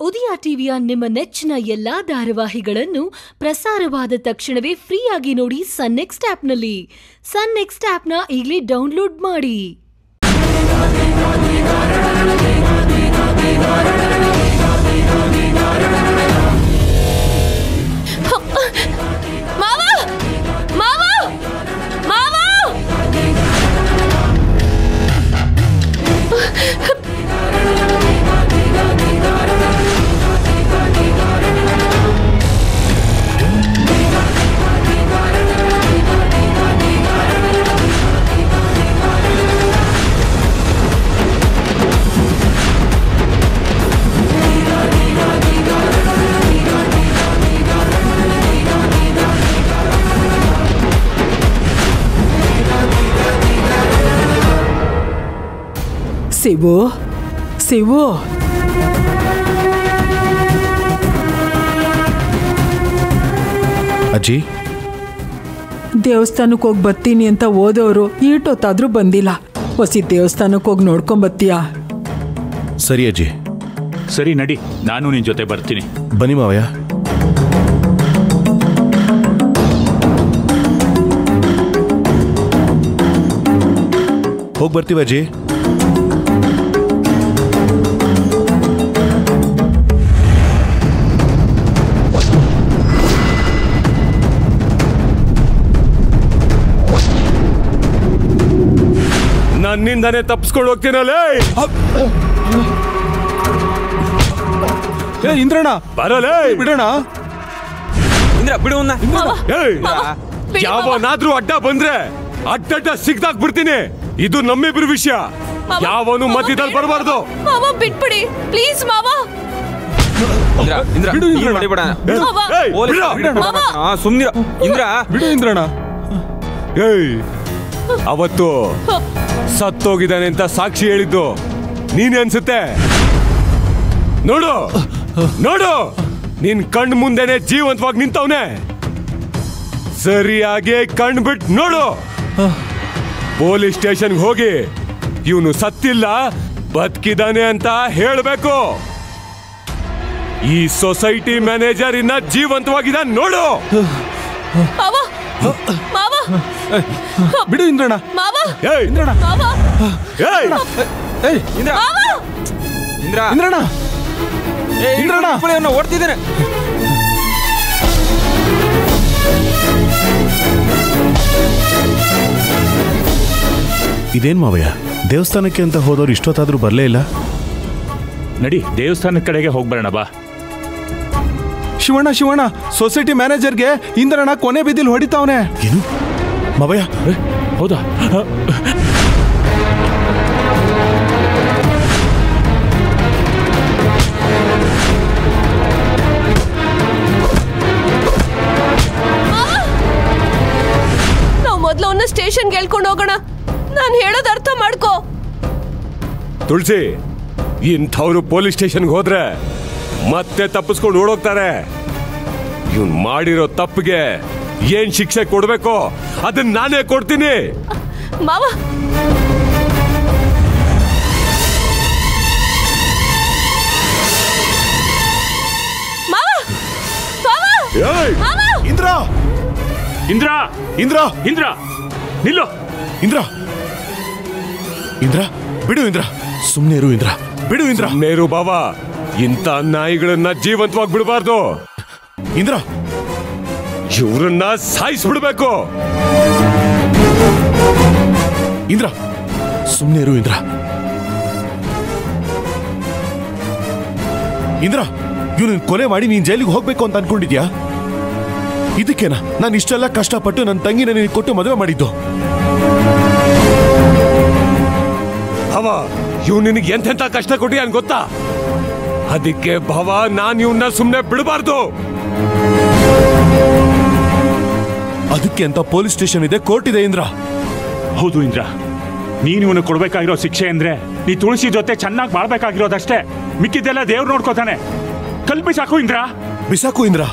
ಉದಯ ಟಿವಿಯ ನಿಮ್ಮ ನೆಚ್ಚಿನ ಎಲ್ಲಾ ಧಾರಾವಾಹಿಗಳನ್ನು ಪ್ರಸಾರವಾದ ತಕ್ಷಣವೇ ಫ್ರೀಯಾಗಿ ನೋಡಿ ಸನ್ ನೆಕ್ಸ್ಟ್ ಆಪ್ನಲ್ಲಿ ಸನ್ ನೆಕ್ಸ್ಟ್ ಆಪ್ನ ಈಗಲೇ ಡೌನ್ಲೋಡ್ ಮಾಡಿ ಮಾವ ಮಾವ ಮಾವ ಶಿವು ಶಿವು ಅಜ್ಜಿ ದೇವಸ್ಥಾನಕ್ಕೆ ಹೋಗಿ ಬರ್ತೀನಿ ಅಂತ ಓದೋರು ಈಟೊತ್ತಾದ್ರೂ ಬಂದಿಲ್ಲ ಹೊಸಿ ದೇವಸ್ಥಾನಕ್ಕೆ ಹೋಗಿ ನೋಡ್ಕೊಂಬತ್ತೀಯಾ ಸರಿ ಅಜ್ಜಿ ಸರಿ ನಡಿ ನಾನು ನಿನ್ ಜೊತೆ ಬರ್ತೀನಿ ಬನ್ನಿ ಮಾವಯ್ಯ ಹೋಗಿ ಬರ್ತೀವಿ ಅಜ್ಜಿ ನನ್ನಿಂದಾನೇ ತಪ್ಪಿಸ್ಕೊಂಡು ಹೋಗ್ತೀನಲ್ಲ ಏ ಇಂದ್ರಣ್ಣ ಬರಲೇ ಬಿಡೋಣ ಇಂದ್ರ ಬಿಡು ಅವ್ನ. ಏಯ್ ಬಿಡಿ ಯಾವನಾದ್ರೂ ಅಡ್ಡ ಬಂದ್ರೆ ಅಡ್ಡಡ್ಡ ಸಿಗ್ದಾಕ್ ಬಿಡ್ತೀನಿ ಇದು ನಮ್ಮಿಬ್ರು ವಿಷಯ ಮಾವ, ಯಾವನು ಮಾವ, ಮಧ್ಯದಲ್ಲಿ ಬೇಡ ಬರಬಾರ್ದು ಮಾವ ಬಿಟ್ಬಿಡಿ ಪ್ಲೀಸ್ ಮಾವ ಇಂದ್ರ ಇಂದ್ರ ಬಿಡು ಇಂದ್ರ. ನೀನ್ ಹೊಡಿಬೇಡ. ಮಾವ ಪೊಲೀಸ್ ಬಿಡು. ಬಿಡು. ಹಾ, ಸುಮ್ನಿರು ಇಂದ್ರ ಬಿಡು ಇಂದ್ರಣ್ಣ ಏಯ್ ಅವತ್ತು ಸತ್ತೋಗಿದ್ದಾನೆ ಅಂತ ಸಾಕ್ಷಿ ಹೇಳಿದ್ದು ನೀನೇ ಅನ್ಸುತ್ತೆ ನೋಡು ನೋಡು ನಿನ್ ಕಣ್ ಮುಂದೆನೆ ಜೀವಂತವಾಗಿ ನಿಂತವನೆ ಸರಿಯಾಗಿ ಕಣ್ ಬಿಟ್ ನೋಡು ಪೊಲೀಸ್ ಸ್ಟೇಷನ್ಗೆ ಹೋಗಿ ಇವನು ಸತ್ತಿಲ್ಲ ಬದುಕಿದಾನೆ ಅಂತ ಹೇಳ್ಬೇಕು ಈ ಸೊಸೈಟಿ ಮ್ಯಾನೇಜರ್ ಇನ್ನ ಜೀವಂತವಾಗಿದ್ದಾನೆ ನೋಡು ಮಾವ ಮಾವ ಬಿಡು ಇಂದ್ರಣ್ಣ ಮಾವ ಏಯ್ ಮಾವ ಏಯ್ ಏಯ್ ಇಂದ್ರ ಮಾವ ಇಂದ್ರ ಇಂದ್ರಣ್ಣ ಏ, ಇಂದ್ರಣ್ಣ. ಇಟ್ಕೊಳ್ಳಿ ಅವ್ನ, ಓಡ್ತಿದ್ದಾನೆ ಇದೇನ್ ಮಾವಯ್ಯ ದೇವಸ್ಥಾನಕ್ಕೆ ಅಂತ ಹೋದವ್ರು ಇಷ್ಟೊತ್ತಾದ್ರೂ ಬರಲೇ ಇಲ್ಲ ನಡಿ ದೇವಸ್ಥಾನದ ಕಡೆಗೆ ಹೋಗ್ಬರೋಣ ಬಾ ಶಿವಣ್ಣ ಶಿವಣ್ಣ ಸೊಸೈಟಿ ಮ್ಯಾನೇಜರ್ಗೆ ಇಂದ್ರಣ್ಣ ಕೊನೆ ಬಿದ್ದಿಲ್ ಹೊಡಿತಾವನೆ ಏನು ಮಾವಯ್ಯ ಏ, ಹೌದಾ ಹ, ನಾವು ಮೊದ್ಲು ಅವನ್ನ ಸ್ಟೇಷನ್ಗೆ ಹೇಳ್ಕೊಂಡು ಹೋಗೋಣ ನಾನು ಹೇಳೋದು ಅರ್ಥ ಮಾಡ್ಕೋ ತುಳಸಿ ಇಂಥವ್ರು ಪೊಲೀಸ್ ಸ್ಟೇಷನ್ಗೆ ಹೋದ್ರೆ ಮತ್ತೆ ತಪ್ಪಿಸ್ಕೊಂಡು ಓಡೋಗ್ತಾರೆ ಇವ್ನ್ ಮಾಡಿರೋ ತಪ್ಪಿಗೆ ಏನ್ ಶಿಕ್ಷೆ ಕೊಡ್ಬೇಕು ಅದನ್ನ ನಾನೇ ಕೊಡ್ತೀನಿ ಮಾವ ಮಾವ ಮಾವ ಏಯ್! ಮಾವ ಇಂದ್ರ ಇಂದ್ರ ಇಂದ್ರ ಇಂದ್ರ ನಿಲ್ಲು ಇಂದ್ರ ಇಂದ್ರ ಬಿಡು ಇಂದ್ರ ಸುಮ್ಮನೆ ಇರು ಇಂದ್ರ ಬಿಡು ಇಂದ್ರ ನೇರು ಬಾಬಾ ಇಂಥ ನಾಯಿಗಳನ್ನ ಜೀವಂತವಾಗಿ ಬಿಡಬಾರ್ದು ಇಂದ್ರ ಇವ್ರನ್ನ ಸಾಯಿಸ್ಬಿಡ್ಬೇಕು ಇಂದ್ರ ಸುಮ್ಮನೆ ಇರು ಇಂದ್ರ ಇಂದ್ರ ಇವನು ಕೊಲೆ ಮಾಡಿ ನೀನ್ ಜೈಲಿಗೆ ಹೋಗ್ಬೇಕು ಅಂತ ಅನ್ಕೊಂಡಿದ್ಯಾ ಇದಕ್ಕೇನಾ ನಾನು ಇಷ್ಟೆಲ್ಲ ಕಷ್ಟಪಟ್ಟು ನನ್ನ ತಂಗಿನ ನಿನಗೆ ಕೊಟ್ಟು ಮದುವೆ ಮಾಡಿದ್ದು ಭವ ಇವ್ ನಿನಗೆ ಎಂತೆಂತ ಕಷ್ಟ ಕೊಟ್ಟಿ ಅನ್ ಗೊತ್ತಾ ಅದಕ್ಕೆ ಭವ ನಾನ್ ಇವನ್ನ ಸುಮ್ನೆ ಬಿಡಬಾರ್ದು ಅದಕ್ಕೆ ಅಂತ ಪೊಲೀಸ್ ಸ್ಟೇಷನ್ ಇದೆ ಕೋರ್ಟ್ ಇದೆ ಇಂದ್ರ ಹೌದು ಇಂದ್ರ ನೀನು ಇವನು ಕೊಡ್ಬೇಕಾಗಿರೋ ಶಿಕ್ಷೆ ಅಂದ್ರೆ ನೀ ತುಳಸಿ ಜೊತೆ ಚೆನ್ನಾಗಿ ಮಾಡ್ಬೇಕಾಗಿರೋದಷ್ಟೇ ಮಿಕ್ಕಿದ್ದೆಲ್ಲ ದೇವ್ರು ನೋಡ್ಕೋತಾನೆ ಕಲ್ಪಿ ಸಾಕು ಇಂದ್ರ ಬಿಸಾಕು ಇಂದ್ರ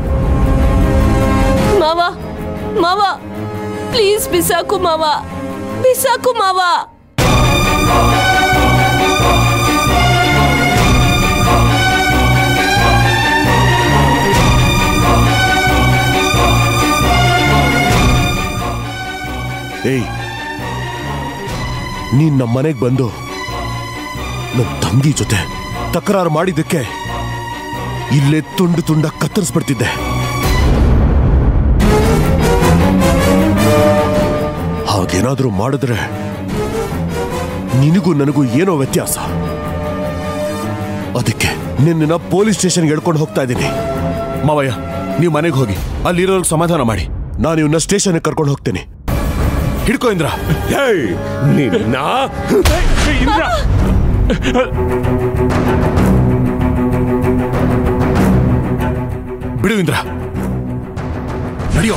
ಮಾವ ಮಾವ ಪ್ಲೀಸ್ ಬಿಸಾಕು ಮಾವ ಬಿಸಾಕು ಮಾವ ಏಯ್ ನೀನ್ ನಮ್ಮ ಮನೆಗೆ ಬಂದು ನನ್ನ ತಂಗಿ ಜೊತೆ ತಕರಾರು ಮಾಡಿದ್ದಕ್ಕೆ ಇಲ್ಲೇ ತುಂಡು ತುಂಡ ಕತ್ತರಿಸ್ಬಿಡ್ತಿದ್ದೆ ಹಾಗೇನಾದ್ರೂ ಮಾಡಿದ್ರೆ ನಿನಗೂ ನನಗೂ ಏನೋ ವ್ಯತ್ಯಾಸ ಅದಕ್ಕೆ ನಿನ್ನ ಪೊಲೀಸ್ ಸ್ಟೇಷನ್ಗೆ ಹೇಳ್ಕೊಂಡು ಹೋಗ್ತಾ ಇದ್ದೀನಿ ಮಾವಯ್ಯ ನೀವು ಮನೆಗೆ ಹೋಗಿ ಅಲ್ಲಿರೋರ್ಗೆ ಸಮಾಧಾನ ಮಾಡಿ ನಾನು ಇವನ್ನ ಸ್ಟೇಷನ್ಗೆ ಕರ್ಕೊಂಡು ಹೋಗ್ತೇನೆ ಹಿಡ್ಕೋ ಇಂದ್ರ ಏಯ್ ನಿನ್ನ ಇಂದ್ರ ಬಿಡು ಇಂದ್ರ ನಡೆಯೋ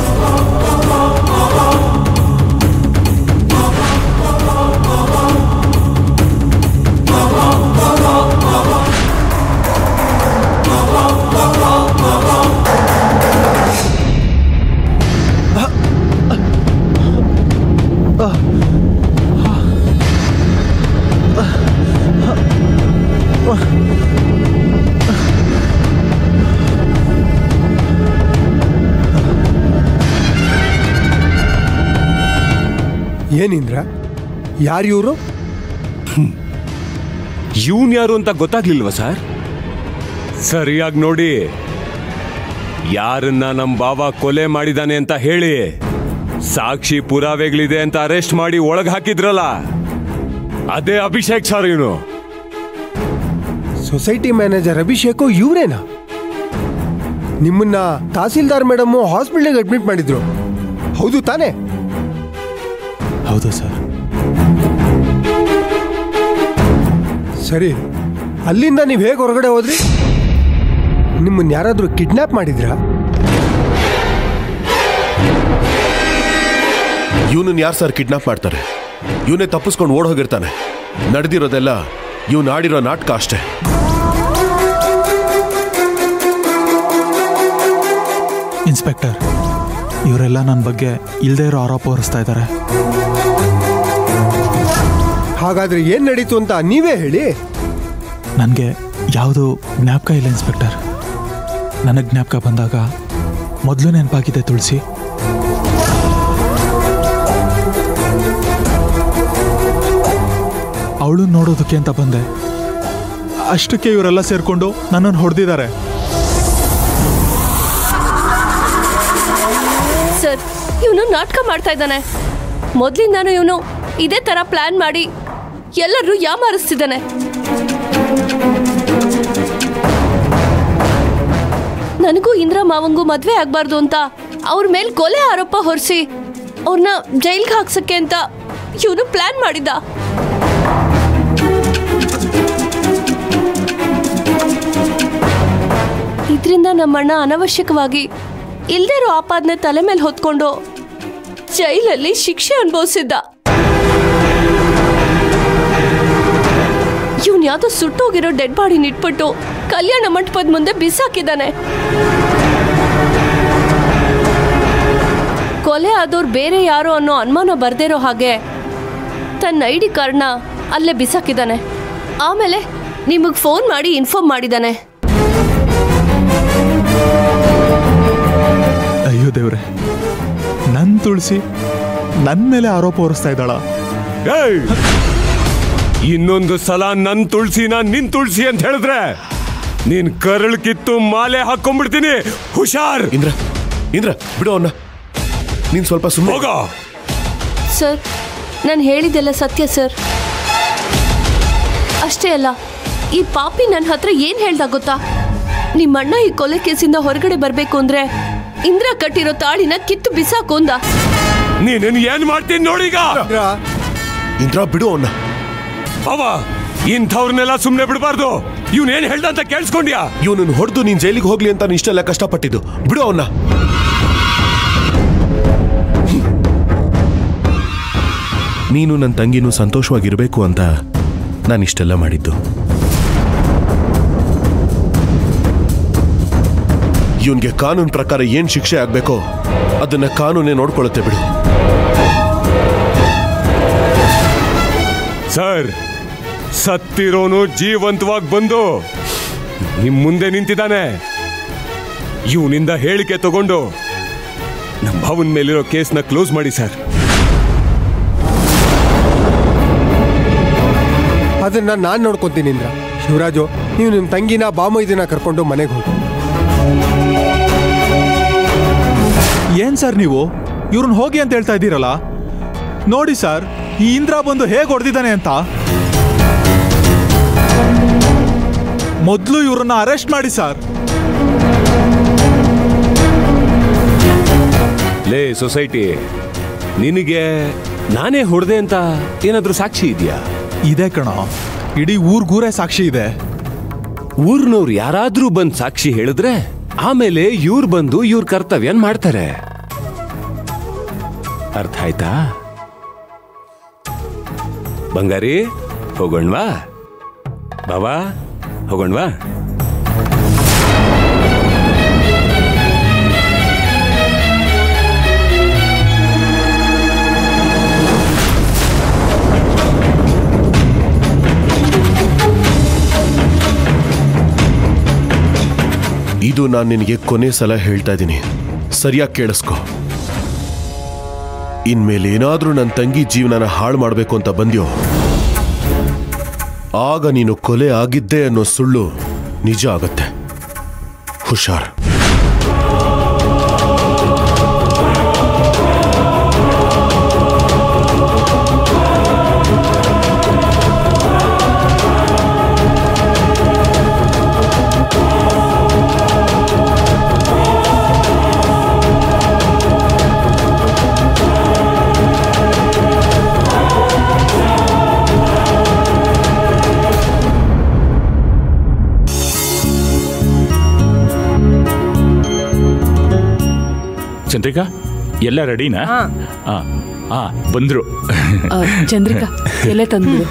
ಏನಿಂದ್ರ ಯಾರು ಇವರು ಇವನ್ ಯಾರು ಅಂತ ಗೊತ್ತಾಗ್ಲಿಲ್ವಾ ಸರ್ ಸರಿಯಾಗಿ ನೋಡಿ ಯಾರನ್ನ ನಮ್ ಬಾಬಾ ಕೊಲೆ ಮಾಡಿದಾನೆ ಅಂತ ಹೇಳಿ ಸಾಕ್ಷಿ ಪುರಾವೆಗಳಿದೆ ಅಂತ ಅರೆಸ್ಟ್ ಮಾಡಿ ಒಳಗ್ ಹಾಕಿದ್ರಲ್ಲ ಅದೇ ಅಭಿಷೇಕ್ ಸರ್ ಇವನು ಸೊಸೈಟಿ ಮ್ಯಾನೇಜರ್ ಅಭಿಷೇಕು ಇವರೇನಾ ನಿಮ್ಮನ್ನ ತಹಸೀಲ್ದಾರ್ ಮೇಡಮ್ ಹಾಸ್ಪಿಟಲ್ಗೆ ಅಡ್ಮಿಟ್ ಮಾಡಿದ್ರು ಹೌದು ತಾನೇ ಹೌದು ಸರ್ ಸರಿ ಅಲ್ಲಿಂದ ನೀವು ಹೇಗೆ ಹೊರಗಡೆ ಹೋದ್ರಿ ನಿಮ್ಮನ್ನ ಯಾರಾದರೂ ಕಿಡ್ನಾಪ್ ಮಾಡಿದ್ರಾ ಇವನನ್ನ ಯಾರು ಸರ್ ಕಿಡ್ನಾಪ್ ಮಾಡ್ತಾರೆ ಇವನೇ ತಪ್ಪಿಸ್ಕೊಂಡು ಓಡ್ ಹೋಗಿರ್ತಾನೆ ನಡೆದಿರೋದೆಲ್ಲ ಇವನು ಆಡಿರೋ ನಾಟಕ ಅಷ್ಟೇ ಇನ್ಸ್ಪೆಕ್ಟರ್ ಇವರೆಲ್ಲ ನನ್ನ ಬಗ್ಗೆ ಇಲ್ಲದೆ ಇರೋ ಆರೋಪ ಹೊರಿಸ್ತಾ ಇದ್ದಾರೆ ಹಾಗಾದ್ರೆ ಏನ್ ನಡೀತು ಅಂತ ನೀವೇ ಹೇಳಿ ನನಗೆ ಯಾವುದು ಜ್ಞಾಪಕ ಇಲ್ಲ ಇನ್ಸ್ಪೆಕ್ಟರ್ ನನಗೆ ಜ್ಞಾಪಕ ಬಂದಾಗ ಮೊದಲು ನೆನಪಾಗಿದೆ ತುಳಸಿ ಅವಳು ನೋಡೋದಕ್ಕೆ ಅಂತ ಬಂದೆ ಅಷ್ಟಕ್ಕೆ ಇವರೆಲ್ಲ ಸೇರ್ಕೊಂಡು ನನ್ನನ್ನು ಹೊಡೆದಿದ್ದಾರೆ ಸರ್ ಇವನು ನಾಟಕ ಮಾಡ್ತಾ ಇದ್ದಾನೆ ಮೊದ್ಲಿಂದಾನು ಇವನು ಇದೇ ತರ ಪ್ಲಾನ್ ಮಾಡಿ ಎಲ್ಲರೂ ಯಾಮಾರಿಸ್ತಿದ್ದಾನೆ ನನಗೂ ಇಂದ್ರ ಮಾವಂಗೂ ಮದ್ವೆ ಆಗ್ಬಾರ್ದು ಅಂತ ಅವ್ರ ಮೇಲೆ ಕೊಲೆ ಆರೋಪ ಹೊರಿಸಿ ಅವ್ರನ್ನ ಜೈಲ್ಗೆ ಹಾಕ್ಸಕ್ಕೆ ಅಂತ ಇವನು ಪ್ಲಾನ್ ಮಾಡಿದ್ದ ಇದರಿಂದ ನಮ್ಮಣ್ಣ ಅನವಶ್ಯಕವಾಗಿ ಇಲ್ದೇ ಇರೋ ಆಪಾದನೆ ತಲೆ ಮೇಲೆ ಹೊತ್ಕೊಂಡು ಜೈಲಲ್ಲಿ ಶಿಕ್ಷೆ ಅನುಭವಿಸಿದ್ದ ಇವನ್ ಯಾವ್ದೋ ಸುಟ್ಟೋಗಿರೋ ಡೆಡ್ ಬಾಡಿನ ಇಟ್ಬಿಟ್ಟು ಕಲ್ಯಾಣ ಮಂಟಪದ ಮುಂದೆ ಬಿಸಾಕಿದ್ದಾನೆ ಕೊಲೆ ಆದವ್ರು ಬೇರೆ ಯಾರೋ ಅನ್ನೋ ಅನುಮಾನ ಬರ್ದಿರೋ ಹಾಗೆ ತನ್ನ ಐ ಡಿ ಕಾರ್ಡ್ನ ಅಲ್ಲೇ ಬಿಸಾಕಿದ್ದಾನೆ ಆಮೇಲೆ ನಿಮಗೆ ಫೋನ್ ಮಾಡಿ ಇನ್ಫಾರ್ಮ್ ಮಾಡಿದ್ದಾನೆ ಅಯ್ಯೋ ದೇವ್ರೆ ನನ್ನ ತುಳಸಿ ನನ್ನ ಮೇಲೆ ಆರೋಪ ಹೊರಿಸ್ತಾ ಇದ್ದಾಳ ಏಯ್! ಇನ್ನೊಂದು ಸಲ ನನ್ ತುಳ್ಸಿನ ನಿನ್ ತುಳ್ಸಿ ಅಂತ ಹೇಳಿದ್ರೆ ನೀನ್ ಕರಳು ಕಿತ್ತು ಮಾಲೆ ಹಾಕೊಂಡ್ಬಿಡ್ತೀನಿ ಹುಷಾರ್ ಇಂದ್ರ ಇಂದ್ರ ಬಿಡು ಅವನ್ನ ನೀನ್ ಸ್ವಲ್ಪ ಸುಮ್ಮನೆ ಹೋಗ ಸರ್ ನಾನು ಹೇಳಿದ್ದೆಲ್ಲ ಸತ್ಯ ಸರ್ ಅಷ್ಟೇ ಅಲ್ಲ ಈ ಪಾಪಿ ನನ್ನ ಹತ್ರ ಏನ್ ಹೇಳ್ದ ಗೊತ್ತಾ ನಿಮ್ಮಣ್ಣ ಈ ಕೊಲೆ ಕೇಸಿಂದ ಹೊರಗಡೆ ಬರ್ಬೇಕು ಅಂದ್ರೆ ಇಂದ್ರ ಕಟ್ಟಿರೋ ತಾಳಿನ ಕಿತ್ತು ಬಿಸಾಕು ಅಂದ ನೀನ್ ಏನ್ ಮಾಡ್ತೀನಿ ನೋಡೀಗ ಇಂದ್ರ ಬಿಡು ಅವನ್ನ ಅವ ಇಂಥವ್ರನ್ನೆಲ್ಲ ಸುಮ್ನೆ ಬಿಡಬಾರ್ದು ಇವ್ನ್ ಏನ್ ಹೇಳ್ದ ಅಂತ ಕೇಳಿಸ್ಕೊಂಡ್ಯಾ ಇವನನ್ನು ಹೊಡೆದು ನೀನ್ ಜೈಲಿಗೆ ಹೋಗ್ಲಿ ಅಂತ ನೀನ್ ಇಷ್ಟೆಲ್ಲ ಕಷ್ಟಪಟ್ಟಿದ್ದು ಬಿಡು ಅವನ್ನ ನೀನು ನನ್ನ ತಂಗಿನೂ ಸಂತೋಷವಾಗಿರ್ಬೇಕು ಅಂತ ನಾನು ಇಷ್ಟೆಲ್ಲ ಮಾಡಿದ್ದು ಇವನ್ಗೆ ಕಾನೂನು ಪ್ರಕಾರ ಏನ್ ಶಿಕ್ಷೆ ಆಗ್ಬೇಕೋ ಅದನ್ನ ಕಾನೂನೇ ನೋಡ್ಕೊಳ್ಳುತ್ತೆ ಬಿಡು ಸರ್ ಸತ್ತಿರೋನು ಜೀವಂತವಾಗಿ ಬಂದು ನಿಮ್ ಮುಂದೆ ನಿಂತಿದ್ದಾನೆ ಇವನಿಂದ ಹೇಳಿಕೆ ತಗೊಂಡು ನಮ್ಮ ಭಾವನ್ ಮೇಲಿರೋ ಕೇಸ್ನ ಕ್ಲೋಸ್ ಮಾಡಿ ಸರ್ ಅದನ್ನ ನಾನು ನೋಡ್ಕೊತೀನಿ ಇಂದ್ರ ಶಿವರಾಜು ನೀವು ನಿಮ್ಮ ತಂಗಿನ ಬಾಮೈದಿನ ಕರ್ಕೊಂಡು ಮನೆಗೆ ಹೋಗಿ ಏನ್ ಸರ್ ನೀವು ಇವ್ರನ್ನ ಹೋಗಿ ಅಂತ ಹೇಳ್ತಾ ಇದ್ದೀರಲ್ಲ ನೋಡಿ ಸರ್ ಈ ಇಂದ್ರ ಬಂದು ಹೇಗೆ ಹೊಡೆದಿದ್ದಾನೆ ಅಂತ ಮೊದಲು ಇವ್ರನ್ನ ಅರೆಸ್ಟ್ ಮಾಡಿ ಸರ್ ಲೇ ಸೊಸೈಟಿ ನಿನಗೆ ನಾನೇ ಹೊಡೆದೆ ಅಂತ ಏನಾದ್ರೂ ಸಾಕ್ಷಿ ಇದೆಯಾ ಇದೆ ಕಣ ಇಡೀ ಊರ್ಗೂರೇ ಸಾಕ್ಷಿ ಇದೆ ಊರ್ನವ್ರು ಯಾರಾದ್ರೂ ಬಂದ್ ಸಾಕ್ಷಿ ಹೇಳಿದ್ರೆ ಆಮೇಲೆ ಇವ್ರು ಬಂದು ಇವ್ರ ಕರ್ತವ್ಯನ್ ಮಾಡ್ತಾರೆ ಅರ್ಥ ಆಯ್ತಾ ಬಂಗಾರಿ ಹೋಗೋಣ್ವಾ ಬಾವಾ ಹೋಗೋಣ್ವಾ ಇದು ನಾನು ನಿನಗೆ ಕೊನೆ ಸಲ ಹೇಳ್ತಾ ಇದ್ದೀನಿ ಸರಿಯಾಗಿ ಕೇಳಿಸ್ಕೊ ಇನ್ಮೇಲೆ ಏನಾದ್ರೂ ನನ್ನ ತಂಗಿ ಜೀವನನ ಹಾಳು ಮಾಡಬೇಕು ಅಂತ ಬಂದ್ಯೋ ಆಗ ನೀನು ಕೊಲೆ ಆಗಿದ್ದೆ ಅನ್ನೋ ಸುಳ್ಳು ನಿಜ ಆಗತ್ತೆ ಹುಷಾರ್ ಚಂದ್ರಿಕಾ ಎಲ್ಲ ರೆಡಿನಾ ಹಾ ಹಾ ಬಂದ್ರು ಆ, ಚಂದ್ರಿಕಾ ಎಲೆ ತಂದ್ಬಿಡು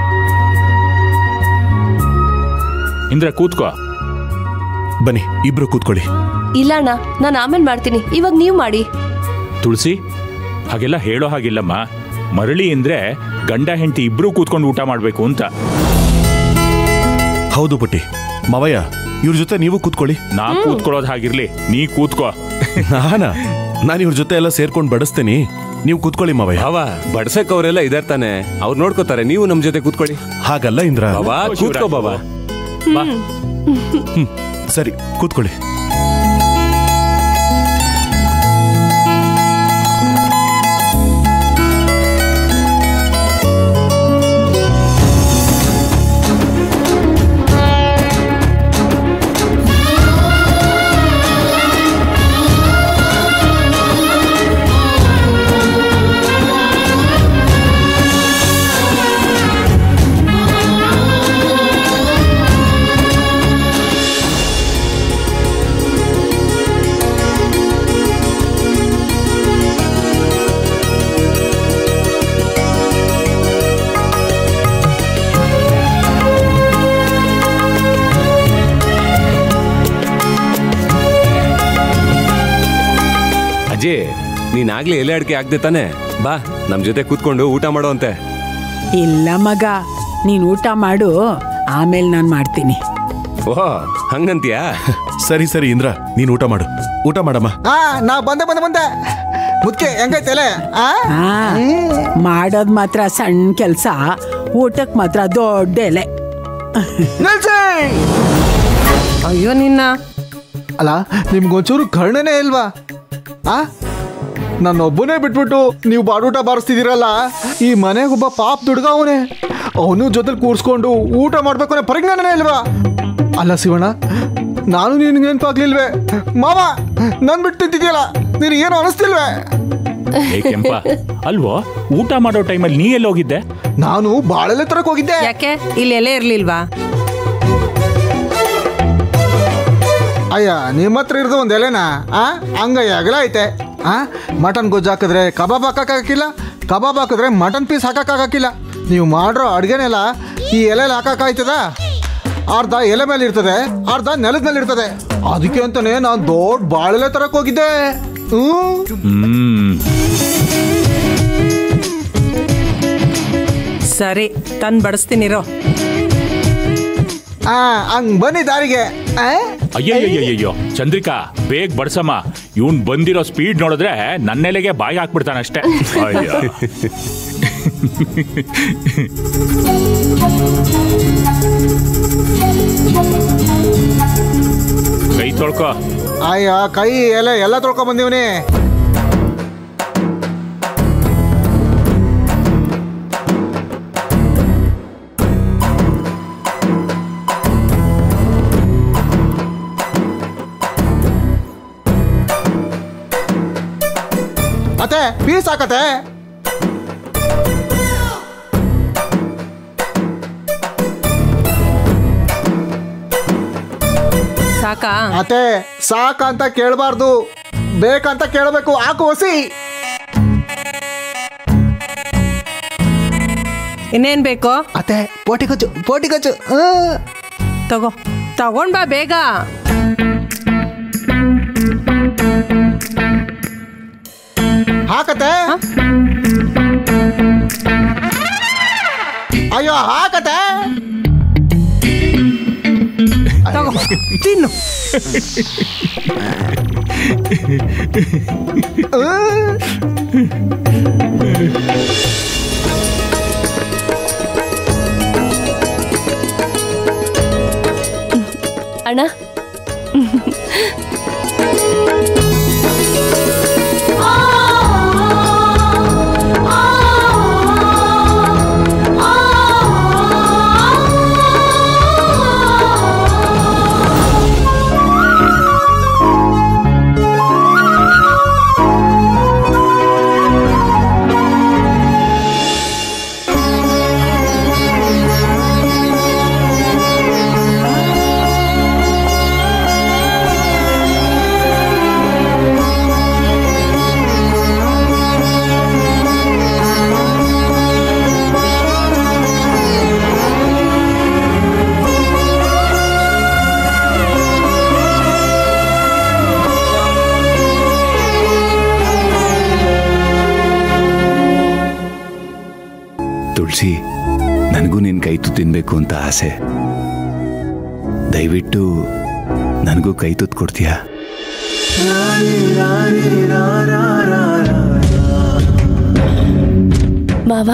ಇಂದ್ರ ಕೂತ್ಕೋ ಬನ್ನಿ ಇಬ್ರು ಕೂತ್ಕೊಳ್ಳಿ ಇಲ್ಲ ಅಣ್ಣ ನಾನು ಆಮೇಲೆ ಮಾಡ್ತೀನಿ ಇವಾಗ ನೀವು ಮಾಡಿ ತುಳಸಿ ಹಾಗೆಲ್ಲ ಹೇಳೋ ಹಾಗಿಲ್ಲಮ್ಮ ಮರಳಿ ಅಂದ್ರೆ ಗಂಡ ಹೆಂಡತಿ ಇಬ್ರು ಕೂತ್ಕೊಂಡು ಊಟ ಮಾಡ್ಬೇಕು ಅಂತ ಹೌದು ಪುಟ್ಟಿ ಮಾವಯ್ಯ ಇವ್ರ ಜೊತೆ ನೀವು ಕೂತ್ಕೊಳ್ಳಿ ನಾ ಕೂತ್ಕೊಳ್ಳೋದು ಹಾಗಿರ್ಲಿ ನೀ ಕೂತ್ಕೋ ನಾನಾ ನಾನು ಇವ್ರ ಜೊತೆ ಎಲ್ಲ ಸೇರ್ಕೊಂಡು ಬಡಿಸ್ತೇನೆ ನೀವು ಕೂತ್ಕೊಳ್ಳಿ ಮಾವಯ್ಯ ಭಾವ ಬಡ್ಸಕ್ ಅವರೆಲ್ಲ ಇದಾರ್ ತಾನೆ ಅವ್ರು ನೋಡ್ಕೋತಾರೆ ನೀವು ನಮ್ ಜೊತೆ ಕೂತ್ಕೊಳ್ಳಿ ಹಾಗಲ್ಲ ಇಂದ್ರ ಬಾಬಾ ಕೂತ್ಕೋ ಬಾಬಾ ಬಾ ಸರಿ ಕೂತ್ಕೊಳ್ಳಿ ಅಜಯ್ ನೀನ್ ಆಗ್ಲೇ ಎಲೆ ಅಡಿಕೆ ಆಗ್ದೆ ತಾನೆ ಬಾ ನಮ್ ಜೊತೆ ಕೂತ್ಕೊಂಡು ಊಟ ಮಾಡೋ ಅಂತೆ ಇಲ್ಲ ಮಗ ನೀನು ಊಟ ಮಾಡು ಆಮೇಲೆ ನಾನು ಮಾಡ್ತೀನಿ ಓಹೋ ಹಂಗಂತೀಯಾ ಸರಿ ಸರಿ ಇಂದ್ರ ನೀನು ಊಟ ಮಾಡು ಊಟ ಮಾಡಮ್ಮ ಹಾ ನಾ ಬಂದೆ ಬಂದೆ ಬಂದೆ ಮುದ್ಕೆ ಹೆಂಗೈತೆಲೆ ಆ ಹಾ ಮಾಡೋದ್ ಮಾತ್ರ ಸಣ್ಣ ಕೆಲಸ ಊಟಕ್ಕೆ ಮಾತ್ರ ದೊಡ್ಡ ಎಲೆ ನಿಲ್ಸಿ ಅಯ್ಯೋ ನಿನ್ನ ಅಲ್ಲ ನಿಮ್ಗೊಂಚೂರು ಕರ್ಣನೇ ಇಲ್ವಾ ಆ ನನ್ನೊಬ್ಬನೇ ಬಿಟ್ಬಿಟ್ಟು ನೀವು ಬಾಡೂಟ ಬಾರಿಸ್ತಿದ್ದೀರಲ್ಲ ಈ ಮನೆಗೆ ಒಬ್ಬ ಪಾಪ ದುಡ್ಗ ಅವನೇ ಅವನು ಜೊತೆಲಿ ಕೂರಿಸ್ಕೊಂಡು ಊಟ ಮಾಡ್ಬೇಕು ಅನ್ನೋ ಪರಿಜ್ಞಾನನೇ ಇಲ್ವಾ ಅಲ್ಲ ಶಿವಣ್ಣ ನಾನು ನಿನ್ಗೆ ನೆನಪಾಗ್ಲಿಲ್ವೇ ಮಾವ ನನ್ ಬಿಟ್ಟು ತಿಂತಿದ್ಯಲ್ಲ ನೀನು ಏನು ಅನಿಸ್ತಿಲ್ವೇ ಏ ಕೆಂಪ ಅಲ್ವೋ ಊಟ ಮಾಡೋ ಟೈಮಲ್ಲಿ ನೀ ಎಲ್ಲಿ ಹೋಗಿದ್ದೆ ನಾನು ಬಾಳೆಲೆ ತರಕ್ ಹೋಗಿದ್ದೆ ಯಾಕೆ ಇಲ್ಲಿ ಎಲೆ ಇರ್ಲಿಲ್ವಾ ಅಯ್ಯ ನಿಮ್ಮ ಹತ್ರ ಇರೋದು ಒಂದು ಎಲೆನಾ ಆ ಹಂಗಯ್ಯ ಅಗಲ ಐತೆ ಆ ಮಟನ್ ಗೊಜ್ಜು ಹಾಕಿದ್ರೆ ಕಬಾಬ್ ಹಾಕಕ್ಕಾಗಿಲ್ಲ ಕಬಾಬ್ ಹಾಕಿದ್ರೆ ಮಟನ್ ಪೀಸ್ ಹಾಕಕ್ಕಾಗಿಲ್ಲ ನೀವು ಮಾಡಿರೋ ಅಡುಗೆನೆಲ್ಲ ಈ ಎಲೆಯಲ್ಲಿ ಹಾಕಕ್ಕಾಯ್ತದ ಅರ್ಧ ಎಲೆ ಮೇಲೆ ಇರ್ತದೆ ಅರ್ಧ ನೆಲದ ಮೇಲೆ ಇರ್ತದೆ ಅದಕ್ಕೆ ಅಂತಾನೆ ನಾನು ದೊಡ್ಡ ಬಾಳೆಲೆ ತರಕ್ ಹೋಗಿದ್ದೆ ಹ್ಮ್ ಹ್ಮ್ ಸರಿ ತಂದ್ ಬಡಿಸ್ತೀನಿರೋ ಆ ಹಂಗ್ ಬನ್ನಿ ದಾರಿಗೆ ಆ? ಅಯ್ಯಯ್ಯಯ್ಯಯ್ಯೋ ಚಂದ್ರಿಕಾ ಬೇಗ ಬಡ್ಸಮ್ಮ ಇವನ್ ಬಂದಿರೋ ಸ್ಪೀಡ್ ನೋಡಿದ್ರೆ ನನ್ನೆಲೆಗೆ ಬಾಯಿ ಹಾಕ್ಬಿಡ್ತಾನಷ್ಟೇ ಅಯ್ಯೋ ಕೈ ತೊಳ್ಕೊ ಅಯ್ಯ ಕೈ ಎಲೆ ಎಲ್ಲ ತೊಳ್ಕೊಂಡ್ ಬಂದೀವ್ನಿ ಅತ್ತೆ ಪೀಸ್ ಹಾಕತ್ತೆ ಸಾಕಾ ಅತ್ತೆ ಸಾಕಂತ ಕೇಳಬಾರ್ದು ಬೇಕಂತ ಕೇಳಬೇಕು ಹಾಕು ಹೊಸಿ ಇನ್ನೇನ್ ಬೇಕು ಅತ್ತೆ ಪೋಟಿ ಕೊಚ್ಚು ಪೋಟಿ ಕೊಚ್ಚು ತಗೋ ತಗೊಂಡ್ ಬಾ ಬೇಗ ಹಾಕತ್ತೆ ಅಯ್ಯೋ ಹಾಕತ್ತೆ ತಗೋ ತಿನ್ನು ಅಣ್ಣ ತುಳಸಿ ನನಗೂ ನಿನ್ನ ಕೈ ತುತ್ತು ತಿನ್ಬೇಕು ಅಂತ ಆಸೆ ದಯವಿಟ್ಟು ನನಗೂ ಕೈ ತುತ್ತು ಕೊಡ್ತೀಯಾ ಮಾವ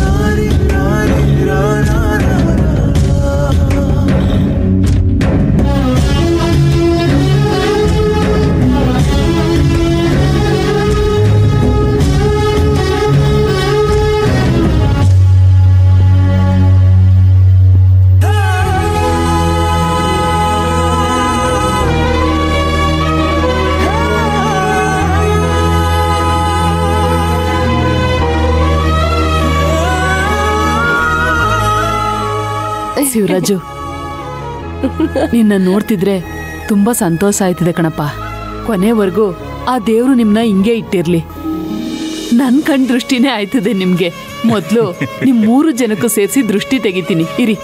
ಶಿವರಾಜು ನಿನ್ನ ನೋಡ್ತಿದ್ರೆ ತುಂಬಾ ಸಂತೋಷ ಆಯ್ತಿದೆ ಕಣಪ್ಪ ಕೊನೆವರೆಗೂ ಆ ದೇವ್ರು ನಿಮ್ನ ಹಿಂಗೆ ಇಟ್ಟಿರ್ಲಿ ನನ್ ಕಣ್ ದೃಷ್ಟಿನೇ ಆಯ್ತದೆ ನಿಮ್ಗೆ ಮೊದ್ಲು ನಿಮ್ ಮೂರು ಜನಕ್ಕೂ ಸೇರಿಸಿ ದೃಷ್ಟಿ ತೆಗಿತೀನಿ ಇರಿ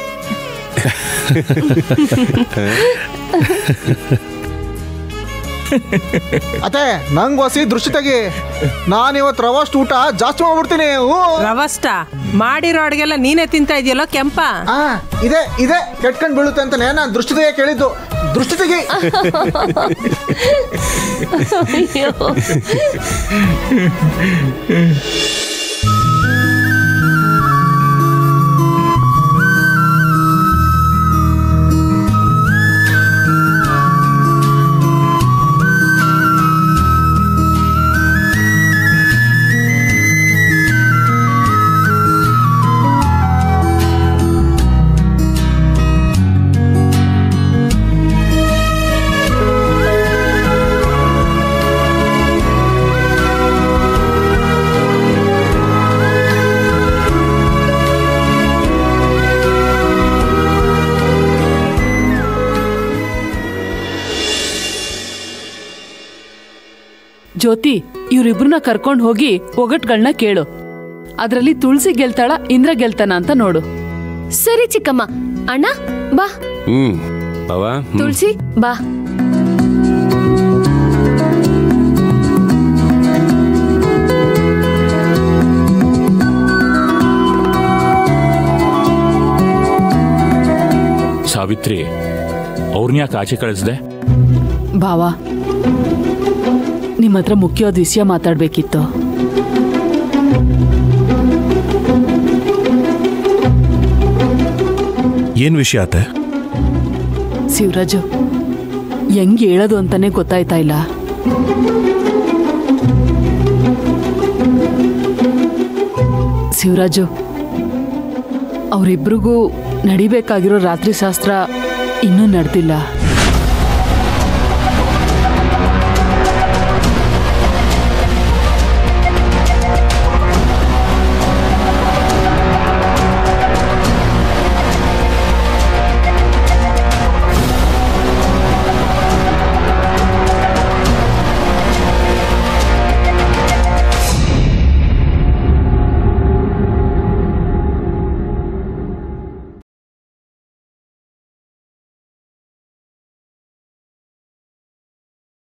ಅತ್ತೆ ನಂಗ್ ಹೊಸಿ ದೃಷ್ಟಿ ತೆಗಿ ನಾನು ಇವತ್ತು ರವಷ್ಟು ಊಟ ಜಾಸ್ತಿ ಮಾಡ್ಬಿಡ್ತೀನಿ ಹ್ಞೂ ರವಷ್ಟ ಮಾಡಿರೋ ಅಡ್ಗೆಲ್ಲ ನೀನೇ ತಿಂತಾ ಇದೆಯಲ್ಲೋ ಕೆಂಪ ಆ, ಇದೆ ಇದೆ ಕೆಟ್ಕೊಂಡ್ ಬೀಳುತ್ತೆ ಅಂತಾನೆ ನಾನು ದೃಷ್ಟಿ ತೆಗೆ ಕೇಳಿದ್ದು ದೃಷ್ಟಿ ತೆಗಿ ಅಯ್ಯೋ ಜ್ಯೋತಿ ಇವ್ರಿಬ್ರನ್ನ ಕರ್ಕೊಂಡ್ ಹೋಗಿ ಒಗಟ್ಗಳನ್ನ ಕೇಳು ಅದ್ರಲ್ಲಿ ತುಳಸಿ ಗೆಲ್ತಾಳ ಇಂದ್ರ ಗೆಲ್ತಾನ ಅಂತ ನೋಡು ಸರಿ ಚಿಕ್ಕಮ್ಮ ಅಣ್ಣ ಬಾ ಹ್ಮ್ ಬಾವ ತುಳಸಿ ಬಾ ಸಾವಿತ್ರಿ ಅವ್ರನ್ನ ಯಾಕೆ ಆಚೆ ಕಳಿಸ್ದೆ ಬಾವಾ ನಿಮ್ಮ ಹತ್ರ ಮುಖ್ಯವಾದ ವಿಷಯ ಮಾತಾಡ್ಬೇಕಿತ್ತು ಏನ್ ವಿಷಯ ಅತ್ತೆ ಶಿವರಾಜು ಹೆಂಗ್ ಹೇಳೋದು ಅಂತಾನೆ ಗೊತ್ತಾಯ್ತಾ ಇಲ್ಲ ಶಿವರಾಜು ಅವರಿಬ್ರಿಗೂ ನಡಿಬೇಕಾಗಿರೋ ರಾತ್ರಿ ಶಾಸ್ತ್ರ ಇನ್ನೂ ನಡೆದಿಲ್ಲ